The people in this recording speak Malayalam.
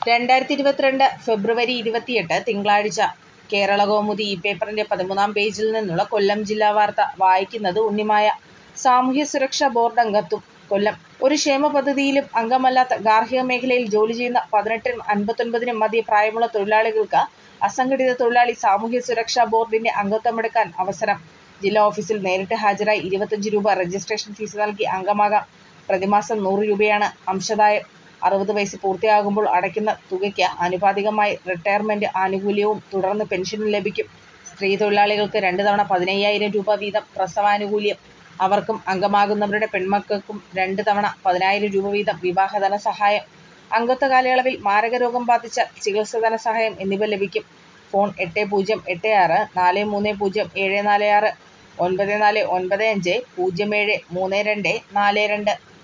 രണ്ടായിരത്തി ഇരുപത്തിരണ്ട് ഫെബ്രുവരി ഇരുപത്തിയെട്ട് തിങ്കളാഴ്ച കേരളകൗമുദി ഈ പേപ്പറിന്റെ പതിമൂന്നാം പേജിൽ നിന്നുള്ള കൊല്ലം ജില്ലാ വാർത്ത വായിക്കുന്നത് ഉണ്ണിമായ. സാമൂഹ്യസുരക്ഷാ ബോർഡ് അംഗത്വം കൊല്ലം ഒരു ക്ഷേമ പദ്ധതിയിലും അംഗമല്ലാത്ത ഗാർഹിക മേഖലയിൽ ജോലി ചെയ്യുന്ന പതിനെട്ടിനും അൻപത്തൊൻപതിനും മധ്യേ പ്രായമുള്ള തൊഴിലാളികൾക്ക് അസംഘടിത തൊഴിലാളി സാമൂഹ്യസുരക്ഷാ ബോർഡിന്റെ അംഗത്വമെടുക്കാൻ അവസരം. ജില്ലാ ഓഫീസിൽ നേരിട്ട് ഹാജരായി ഇരുപത്തഞ്ച് രൂപ രജിസ്ട്രേഷൻ ഫീസ് നൽകി അംഗമാകാം. പ്രതിമാസം നൂറ് രൂപയാണ് അംശദായം. അറുപത് വയസ്സ് പൂർത്തിയാകുമ്പോൾ അടയ്ക്കുന്ന തുകയ്ക്ക് ആനുപാതികമായി റിട്ടയർമെന്റ് ആനുകൂല്യവും തുടർന്ന് പെൻഷനും ലഭിക്കും. സ്ത്രീ തൊഴിലാളികൾക്ക് രണ്ട് തവണ പതിനയ്യായിരം രൂപ വീതം പ്രസവാനുകൂല്യം. അവർക്കും അംഗമാകുന്നവരുടെ പെൺമക്കൾക്കും രണ്ട് തവണ പതിനായിരം രൂപ വീതം വിവാഹ ധനസഹായം. അംഗത്വ കാലയളവിൽ മാരകരോഗം ബാധിച്ചാൽ ചികിത്സാ ധനസഹായം എന്നിവ ലഭിക്കും. ഫോൺ എട്ട് പൂജ്യം എട്ട് ആറ് നാല് മൂന്ന് പൂജ്യം ഏഴ് നാല് ആറ് ഒൻപത് നാല് ഒൻപത് അഞ്ച് പൂജ്യം ഏഴ് മൂന്ന് രണ്ട് നാല് രണ്ട്